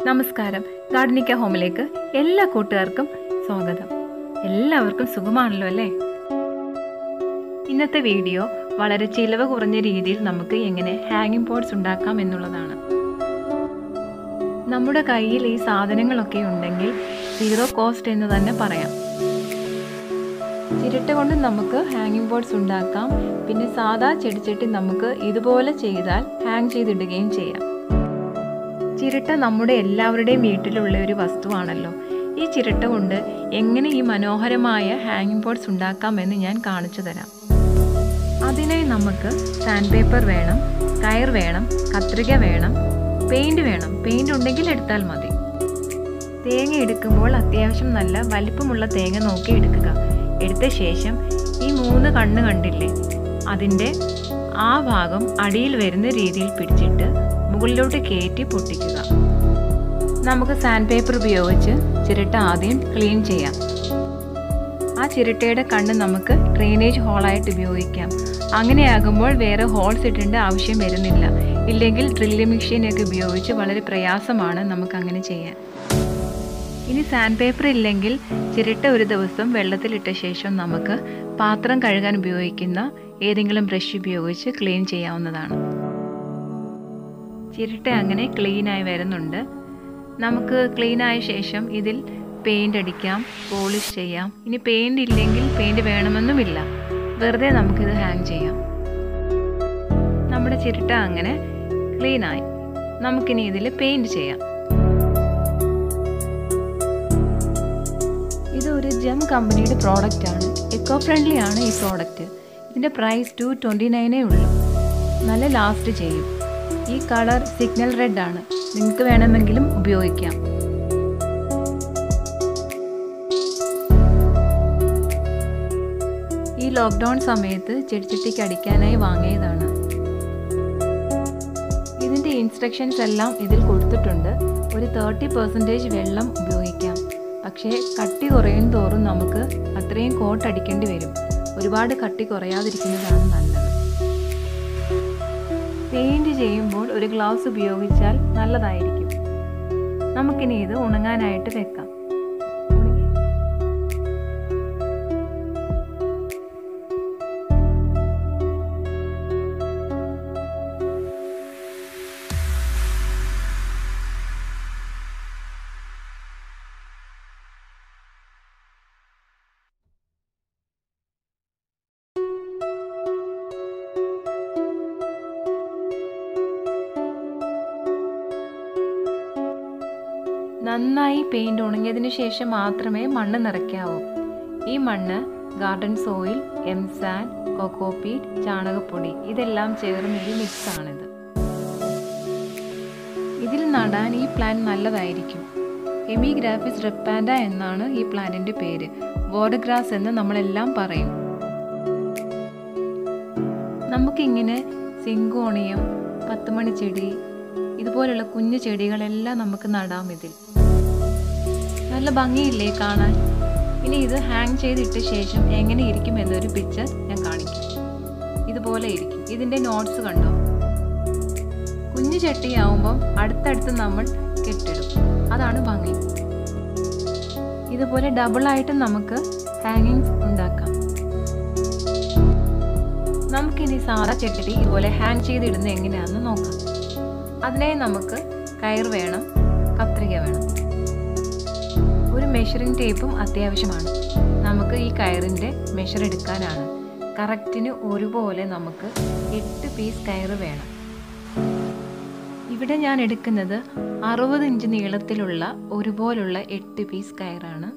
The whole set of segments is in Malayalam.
നമസ്കാരം ഗാർഡനിക്ക ഹോമിലേക്ക് എല്ലാ കൂട്ടുകാർക്കും സ്വാഗതം എല്ലാവർക്കും സുഖമാണല്ലോ അല്ലേ ഇന്നത്തെ വീഡിയോ വളരെ ചിലവ് കുറഞ്ഞ രീതിയിൽ നമുക്ക് എങ്ങനെ ഹാങ്ങിങ് പോട്ട്സ് ഉണ്ടാക്കാം എന്നുള്ളതാണ് നമ്മുടെ കയ്യിൽ ഈ സാധനങ്ങളൊക്കെ ഉണ്ടെങ്കിൽ സീറോ കോസ്റ്റ് എന്ന് തന്നെ പറയാം ചിരട്ട കൊണ്ട് നമുക്ക് ഹാങ്ങിങ് ബോർഡ്സ് ഉണ്ടാക്കാം പിന്നെ സാധാ ചെടിച്ചട്ടി നമുക്ക് ഇതുപോലെ ചെയ്താൽ ഹാങ് ചെയ്തിടുകയും ചെയ്യാം ചിരട്ട നമ്മുടെ എല്ലാവരുടെയും വീട്ടിലുള്ള ഒരു വസ്തുവാണല്ലോ ഈ ചിരട്ട കൊണ്ട് എങ്ങനെ ഈ മനോഹരമായ ഹാങ്ങിങ് ബോർഡ്സ് ഉണ്ടാക്കാമെന്ന് ഞാൻ കാണിച്ചു തരാം അതിനായി നമുക്ക് സാൻഡ് പേപ്പർ വേണം കയർ വേണം കത്രിക വേണം പെയിൻറ് വേണം പെയിൻറ് ഉണ്ടെങ്കിൽ എടുത്താൽ മതി തേങ്ങ എടുക്കുമ്പോൾ അത്യാവശ്യം നല്ല വലിപ്പമുള്ള തേങ്ങ നോക്കി എടുക്കുക എടുത്ത ശേഷം ഈ മൂന്ന് കണ്ണ് കണ്ടില്ലേ അതിൻ്റെ ആ ഭാഗം അടിയിൽ വരുന്ന രീതിയിൽ പിടിച്ചിട്ട് മുകളിലോട്ട് കയറ്റി പൊട്ടിക്കുക നമുക്ക് സാൻഡ് പേപ്പർ ഉപയോഗിച്ച് ചിരട്ട ആദ്യം ക്ലീൻ ചെയ്യാം ആ ചിരട്ടയുടെ കണ്ണ് നമുക്ക് ഡ്രെയിനേജ് ഹോളായിട്ട് ഉപയോഗിക്കാം അങ്ങനെയാകുമ്പോൾ വേറെ ഹോൾസ് ഇടേണ്ട ആവശ്യം വരുന്നില്ല ഇല്ലെങ്കിൽ ഡ്രില്ലിംഗ് മെഷീനൊക്കെ ഉപയോഗിച്ച് വളരെ പ്രയാസമാണ് നമുക്ക് അങ്ങനെ ചെയ്യാൻ ഇനി സാൻഡ് പേപ്പർ ഇല്ലെങ്കിൽ ചിരട്ട ഒരു ദിവസം വെള്ളത്തിലിട്ട ശേഷം നമുക്ക് പാത്രം കഴുകാൻ ഉപയോഗിക്കുന്ന ഏതെങ്കിലും ബ്രഷ് ഉപയോഗിച്ച് ക്ലീൻ ചെയ്യാവുന്നതാണ് ചിരട്ട അങ്ങനെ ക്ലീനായി വരുന്നുണ്ട് നമുക്ക് ക്ലീനായ ശേഷം ഇതിൽ പെയിൻ്റ് അടിക്കാം പോളിഷ് ചെയ്യാം ഇനി പെയിൻ്റ് ഇല്ലെങ്കിൽ പെയിൻ്റ് വേണമെന്നുമില്ല വെറുതെ നമുക്കിത് ഹാങ് ചെയ്യാം നമ്മുടെ ചിരട്ട അങ്ങനെ ക്ലീനായി നമുക്കിനി ഇതിൽ പെയിൻറ് ചെയ്യാം ഇത് ഒരു ജെം കമ്പനിയുടെ പ്രോഡക്റ്റ് ആണ് എക്കോ ഫ്രണ്ട്ലി ആണ് ഈ പ്രോഡക്റ്റ് ഇതിൻ്റെ പ്രൈസ് ടു ട്വൻറ്റി നയനേ ഉള്ളൂ നല്ല ലാസ്റ്റ് ചെയ്യും ഈ കളർ സിഗ്നൽ റെഡ് ആണ് നിങ്ങൾക്ക് വേണമെങ്കിലും ഉപയോഗിക്കാം ഈ ലോക്ക്ഡൗൺ സമയത്ത് ചെടിച്ചട്ടിക്ക് അടിക്കാനായി വാങ്ങിയതാണ് ഇതിൻ്റെ ഇൻസ്ട്രക്ഷൻസ് എല്ലാം ഇതിൽ കൊടുത്തിട്ടുണ്ട് ഒരു തേർട്ടി പെർസെൻറ്റേജ് വെള്ളം ഉപയോഗിക്കാം പക്ഷേ കട്ടി കുറയും തോറും നമുക്ക് അത്രയും കോട്ട് അടിക്കേണ്ടി വരും ഒരുപാട് കട്ടി കുറയാതിരിക്കുന്നതാണ് നല്ലത് പെയിൻറ് ചെയ്യുമ്പോൾ ഒരു ഗ്ലൗസ് ഉപയോഗിച്ചാൽ നല്ലതായിരിക്കും നമുക്കിനി ഇത് ഉണങ്ങാനായിട്ട് വെക്കാം നന്നായി പെയിൻറ് ഉണങ്ങിയതിന് ശേഷം മാത്രമേ മണ്ണ് നിറയ്ക്കാവൂ ഈ മണ്ണ് ഗാർഡൻ സോയിൽ എംസാൻ കൊക്കോപീറ്റ് ചാണകപ്പൊടി ഇതെല്ലാം ചേർന്നൊരു മിക്സ് ആണിത് ഇതിൽ നടാൻ ഈ പ്ലാന്റ് നല്ലതായിരിക്കും എമിഗ്രാഫിസ് റെപ്പാൻഡ എന്നാണ് ഈ പ്ലാന്റിന്റെ പേര് വോർഡഗ്രാസ് എന്ന് നമ്മളെല്ലാം പറയും നമുക്കിങ്ങനെ സിങ്കോണിയം പത്തുമണി ചെടി ഇതുപോലുള്ള കുഞ്ഞു ചെടികളെല്ലാം നമുക്ക് നടാം ഇതിൽ നല്ല ഭംഗിയില്ലേ കാണാൻ ഇനി ഇത് ഹാങ് ചെയ്തിട്ട ശേഷം എങ്ങനെ ഇരിക്കും എന്നൊരു പിക്ചർ ഞാൻ കാണിക്കും ഇതുപോലെ ഇരിക്കും ഇതിൻ്റെ നോട്ട്സ് കണ്ടോ കുഞ്ഞു ചട്ടിയാവുമ്പം അടുത്തടുത്ത് നമ്മൾ കെട്ടിടും അതാണ് ഭംഗി ഇതുപോലെ ഡബിളായിട്ട് നമുക്ക് ഹാങ്ങിങ്സ് ഉണ്ടാക്കാം നമുക്കിനി സാധാ ചെട്ടി ഇതുപോലെ ഹാങ് ചെയ്തിടുന്നത് എങ്ങനെയാണെന്ന് നോക്കാം അതിനായി നമുക്ക് കയർ വേണം കത്രിക വേണം ഒരു മെഷറിംഗ് ടേപ്പും അത്യാവശ്യമാണ് നമുക്ക് ഈ കയറിൻ്റെ മെഷർ എടുക്കാനാണ് കറക്റ്റിന് ഒരുപോലെ നമുക്ക് എട്ട് പീസ് കയർ വേണം ഇവിടെ ഞാൻ എടുക്കുന്നത് അറുപത് ഇഞ്ച് നീളത്തിലുള്ള ഒരുപോലുള്ള എട്ട് പീസ് കയറാണ്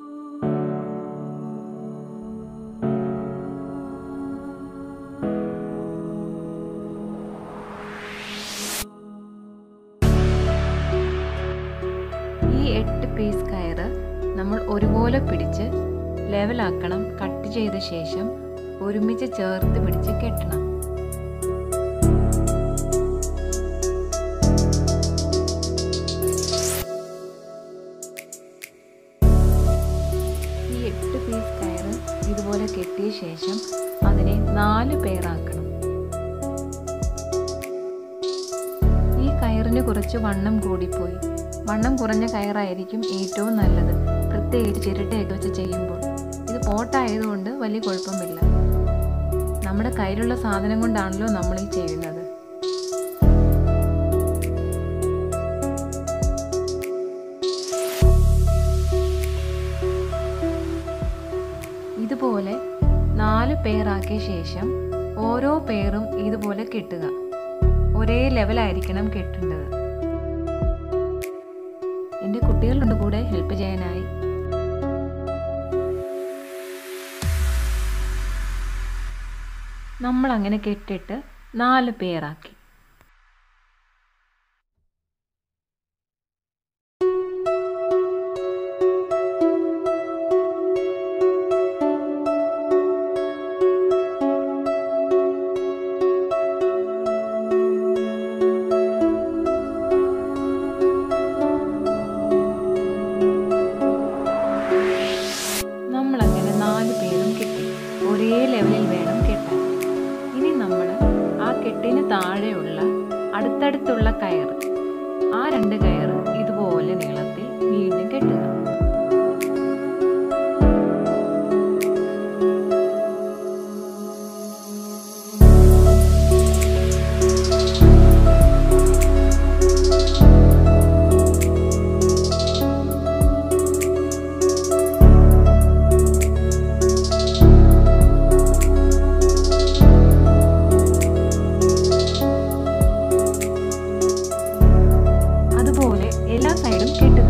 ഈ എട്ട് പീസ് കയറ് നമ്മൾ ഒരുപോലെ പിടിച്ച് ലെവലാക്കണം കട്ട് ചെയ്ത ശേഷം ഒരുമിച്ച് ചേർത്ത് പിടിച്ച് കെട്ടണം ഈ എട്ട് പീസ് കയറ് ഇതുപോലെ കെട്ടിയ ശേഷം അതിനെ നാല് പേരാക്കണം ഈ കയറിന് കുറച്ച് വണ്ണം കൂടിപ്പോയി വണ്ണം കുറഞ്ഞ കയറായിരിക്കും ഏറ്റവും നല്ലത് പ്രത്യേകിച്ച് ചിരട്ടയൊക്കെ വെച്ച് ചെയ്യുമ്പോൾ ഇത് പോട്ടായതുകൊണ്ട് വലിയ കുഴപ്പമില്ല നമ്മുടെ കയ്യിലുള്ള സാധനം കൊണ്ടാണല്ലോ നമ്മൾ ഈ ചെയ്യുന്നത് ഇതുപോലെ നാല് പേറാക്കിയ ശേഷം ഓരോ പേറും ഇതുപോലെ കെട്ടുക ഒരേ ലെവലായിരിക്കണം കെട്ടേണ്ടത് എൻ്റെ കുട്ടികളുണ്ട് കൂടെ ഹെൽപ്പ് ചെയ്യാനായി നമ്മൾ അങ്ങനെ കെട്ടിട്ട് നാല് പേറാക്കി നമ്മളങ്ങനെ നാല് പേരും കെട്ടി ഒരേ ലെവലിൽ വേണം കെട്ടാൻ ഇനി നമ്മൾ ആ കെട്ടിന് താഴെയുള്ള അടുത്തടുത്തുള്ള കയറ് ആ രണ്ട് കയറ് ഇതുപോലെ നീളത്തിൽ വീണ്ടും കെട്ടുക അതുപോലെ എല്ലാ സൈഡും കെട്ടുക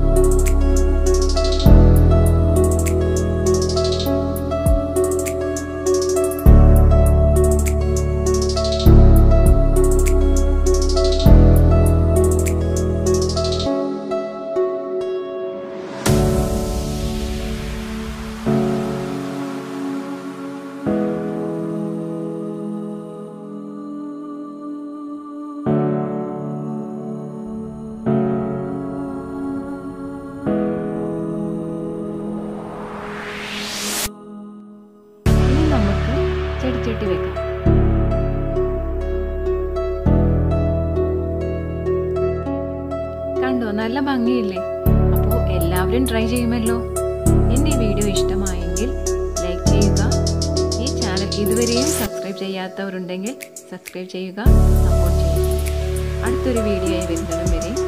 ഇനി നമുക്ക് ചെടിച്ചട്ടി വെക്കാം കണ്ടോ നല്ല ഭംഗിയില്ലേ അപ്പോൾ എല്ലാവരും ട്രൈ ചെയ്യുമല്ലോ എൻ്റെ ഈ വീഡിയോ ഇഷ്ടമായെങ്കിൽ ലൈക്ക് ചെയ്യുക ഈ ചാനൽ ഇതുവരെയും സബ്സ്ക്രൈബ് ചെയ്യാത്തവരുണ്ടെങ്കിൽ സബ്സ്ക്രൈബ് ചെയ്യുക സപ്പോർട്ട് ചെയ്യുക അടുത്തൊരു വീഡിയോ ആയി വരുന്നതും വരെ